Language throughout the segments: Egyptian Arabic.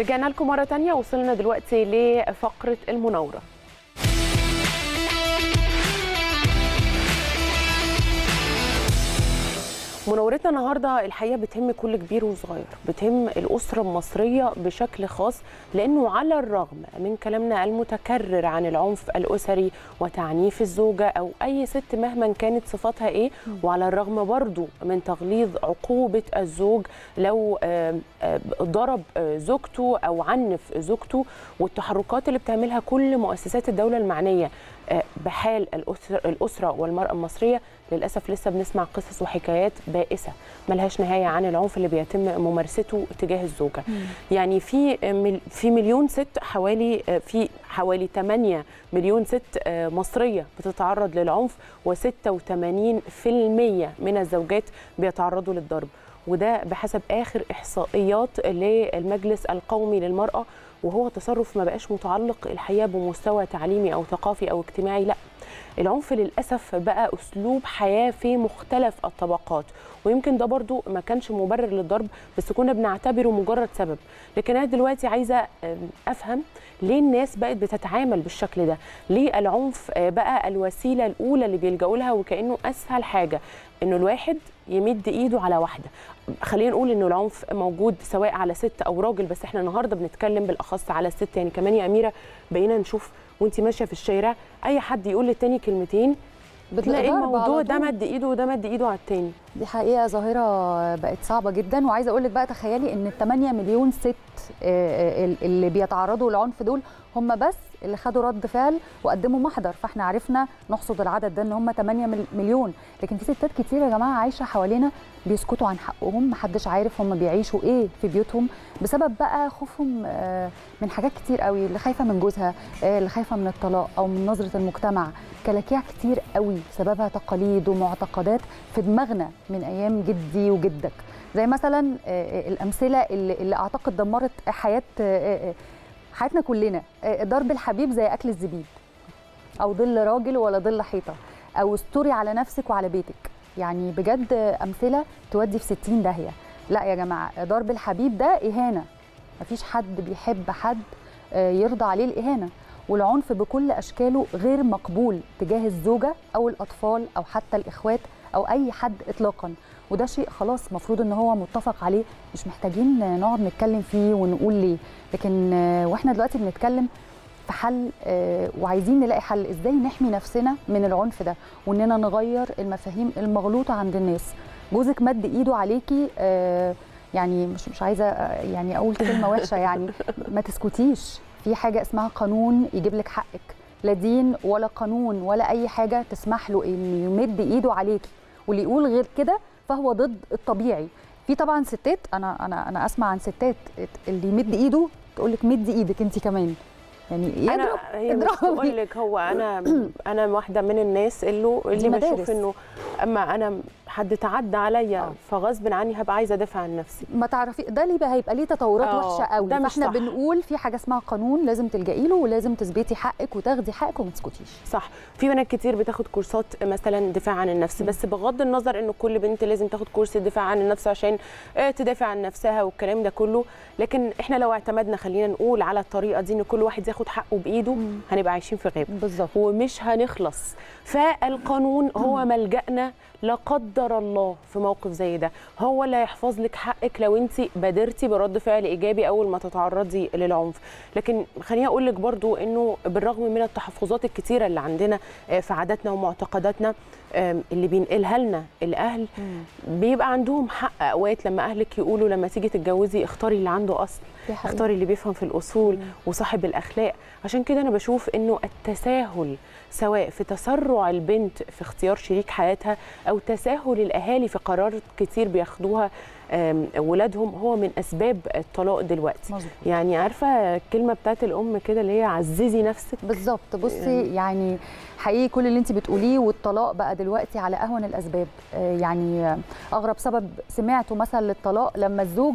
رجعنا لكم مرة تانية وصلنا دلوقتي لفقرة المناورة مناورتنا النهارده الحقيقه بتهم كل كبير وصغير بتهم الاسره المصريه بشكل خاص لانه على الرغم من كلامنا المتكرر عن العنف الاسري وتعنيف الزوجه او اي ست مهما كانت صفاتها ايه وعلى الرغم برضو من تغليظ عقوبه الزوج لو آم، آم، ضرب آه، زوجته او عنف زوجته والتحركات اللي بتعملها كل مؤسسات الدوله المعنيه آه، بحال الأسر- الاسره والمراه المصريه للاسف لسه بنسمع قصص وحكايات بائسه ملهاش نهايه عن العنف اللي بيتم ممارسته تجاه الزوجه يعني في مل- في مليون ست حوالي آه، في حوالي 8 مليون ست آه، مصريه بتتعرض للعنف و86% من الزوجات بيتعرضوا للضرب وده بحسب اخر احصائيات للمجلس القومي للمراه وهو تصرف ما بقاش متعلق الحقيقه بمستوى تعليمي او ثقافي او اجتماعي لا العنف للاسف بقى اسلوب حياه في مختلف الطبقات ويمكن ده برضو ما كانش مبرر للضرب بس كنا بنعتبره مجرد سبب لكن انا دلوقتي عايزه أم، افهم ليه الناس بقت بتتعامل بالشكل ده ليه العنف آه، بقى الوسيله الاولى اللي بيلجأوا لها وكانه اسهل حاجه انه الواحد يمد ايده على واحده خلينا نقول انه العنف موجود سواء على ست او راجل بس احنا النهارده بنتكلم بالاخص على الست يعني كمان يا اميره بقينا نشوف وانت ماشيه في الشارع اي حد يقول للتاني كلمتين بتلاقي ضرب الموضوع على ده طول. مد ايده وده مد ايده على التاني دي حقيقه ظاهره بقت صعبه جدا وعايزه اقول لك بقى تخيلي ان ال 8 مليون ست آه، آه، اللي بيتعرضوا للعنف دول هم بس اللي خدوا رد فعل وقدموا محضر فاحنا عرفنا نحصد العدد ده ان هم 8 مل- مليون لكن في ستات كتير يا جماعه عايشه حوالينا بيسكتوا عن حقهم محدش عارف هم بيعيشوا ايه في بيوتهم بسبب بقى خوفهم آه، من حاجات كتير قوي اللي خايفه من جوزها آه، اللي خايفه من الطلاق او من نظره المجتمع كلاكيع كتير قوي سببها تقاليد ومعتقدات في دماغنا من ايام جدي وجدك زي مثلا آه، آه، الامثله اللي, اللي اعتقد دمرت حياه آه، آه، حياتنا كلنا آه، ضرب الحبيب زي اكل الزبيب او ظل راجل ولا ظل حيطه او استوري على نفسك وعلى بيتك يعني بجد امثله تودي في 60 داهيه لا يا جماعه ضرب الحبيب ده اهانه مفيش حد بيحب حد آه، يرضى عليه الاهانه والعنف بكل اشكاله غير مقبول تجاه الزوجه او الاطفال او حتى الاخوات او اي حد اطلاقا وده شيء خلاص مفروض ان هو متفق عليه مش محتاجين نقعد نتكلم فيه ونقول ليه لكن آه، واحنا دلوقتي بنتكلم في حل آه، وعايزين نلاقي حل ازاي نحمي نفسنا من العنف ده واننا نغير المفاهيم المغلوطه عند الناس جوزك مد ايده عليكي آه، يعني مش مش عايزه آه، يعني اقول كلمه وحشه يعني ما تسكتيش في حاجه اسمها قانون يجيب لك حقك لا دين ولا قانون ولا اي حاجه تسمح له انه يمد ايده عليكي واللي يقول غير كده فهو ضد الطبيعي في طبعا ستات انا انا انا اسمع عن ستات اللي يمد ايده تقول لك مدي ايدك انت كمان يعني يضرب انا هي مش اضربي. بقول لك هو انا انا واحده من الناس اللي اللي مدارس. بشوف انه اما انا حد تعدى عليا آه. فغصب عني هبقى عايزه ادافع عن نفسي ما تعرفي ده اللي بقى هيبقى ليه تطورات آه، وحشه قوي ده مش فاحنا صح. بنقول في حاجه اسمها قانون لازم تلجئي له ولازم تثبتي حقك وتاخدي حقك وما تسكتيش صح في بنات كتير بتاخد كورسات مثلا دفاع عن النفس بس بغض النظر انه كل بنت لازم تاخد كورس دفاع عن النفس عشان آه، تدافع عن نفسها والكلام ده كله لكن احنا لو اعتمدنا خلينا نقول على الطريقه دي ان كل واحد ياخد حقه بايده هنبقى عايشين في غابه بالظبط ومش هنخلص فالقانون هو ملجأنا لا قدر الله في موقف زي ده هو اللي هيحفظ لك حقك لو انت بادرتي برد فعل ايجابي اول ما تتعرضي للعنف لكن خليني اقول لك برضو انه بالرغم من التحفظات الكتيره اللي عندنا آه، في عاداتنا ومعتقداتنا آم، اللي بينقلها لنا الاهل بيبقى عندهم حق اوقات لما اهلك يقولوا لما تيجي تتجوزي اختاري اللي عنده اصل دي حقيقة. اختاري اللي بيفهم في الاصول وصاحب الاخلاق عشان كده انا بشوف انه التساهل سواء في تسرع البنت في اختيار شريك حياتها او تساهل الاهالي في قرارات كتير بياخدوها آم، ولادهم هو من اسباب الطلاق دلوقتي مظبوط يعني عارفه الكلمه بتاعت الام كده اللي هي عززي نفسك بالظبط بصي يعني حقيقي كل اللي انت بتقوليه والطلاق بقى دلوقتي على اهون الاسباب آه، يعني آه، اغرب سبب سمعته مثلا للطلاق لما الزوج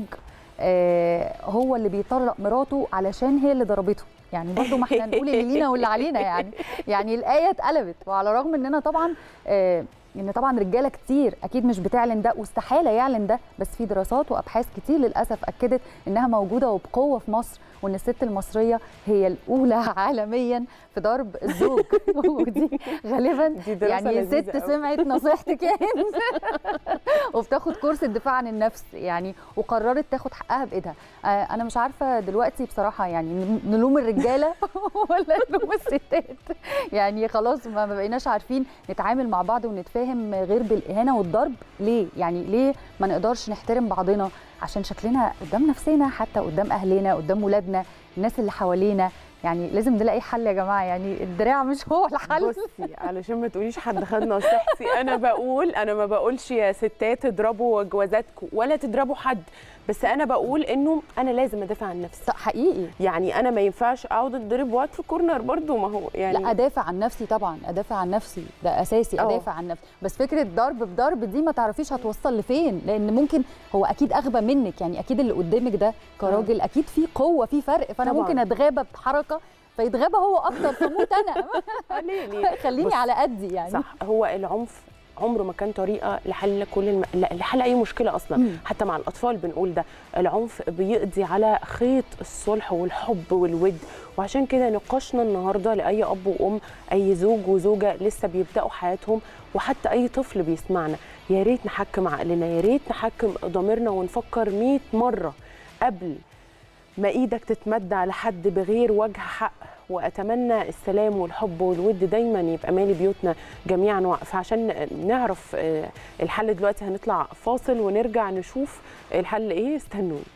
آه، هو اللي بيطلق مراته علشان هي اللي ضربته يعني برضو ما احنا نقول اللي لينا واللي علينا يعني يعني الايه اتقلبت وعلى الرغم اننا طبعا آه، ان طبعا رجاله كتير اكيد مش بتعلن ده واستحاله يعلن ده بس في دراسات وابحاث كتير للاسف اكدت انها موجوده وبقوه في مصر وان الست المصريه هي الاولى عالميا في ضرب الزوج ودي غالبا دي دراسة يعني لذيذة ست أوي. سمعت نصيحتك يا هند وبتاخد كورس الدفاع عن النفس يعني وقررت تاخد حقها بايدها آه، انا مش عارفه دلوقتي بصراحه يعني نلوم الرجاله ولا نلوم الستات يعني خلاص ما ما بقيناش عارفين نتعامل مع بعض ونتفاهم غير بالاهانه والضرب ليه يعني ليه ما نقدرش نحترم بعضنا عشان شكلنا قدام نفسنا حتى قدام اهلنا قدام ولادنا الناس اللي حوالينا يعني لازم نلاقي حل يا جماعه يعني الدراع مش هو الحل بصي علشان ما تقوليش حد خد نصيحتي انا بقول انا ما بقولش يا ستات تضربوا جوازاتكم ولا تضربوا حد بس انا بقول انه انا لازم ادافع عن نفسي حقيقي يعني انا ما ينفعش اقعد اتضرب واقعد في كورنر برضو ما هو يعني لا ادافع عن نفسي طبعا ادافع عن نفسي ده اساسي أه. ادافع عن نفسي بس فكره ضرب بضرب دي ما تعرفيش هتوصل لفين لان ممكن هو اكيد اغبى منك يعني اكيد اللي قدامك ده كراجل اكيد في قوه في فرق فانا طبعاً. ممكن اتغابى بحركه فيتغابى هو اكتر فموت انا ليه ليه خليني بص، على قدي يعني صح هو العنف عمره ما كان طريقه لحل كل الم... لا، لحل اي مشكله اصلا مم. حتى مع الاطفال بنقول ده العنف بيقضي على خيط الصلح والحب والود وعشان كده نقاشنا النهارده لاي اب وام اي زوج وزوجه لسه بيبداوا حياتهم وحتى اي طفل بيسمعنا يا ريت نحكم عقلنا يا ريت نحكم ضميرنا ونفكر 100 مره قبل ما ايدك تتمد على حد بغير وجه حق واتمنى السلام والحب والود دايما يبقى مالي بيوتنا جميعا فعشان نعرف آه، الحل دلوقتي هنطلع فاصل ونرجع نشوف الحل ايه استنوني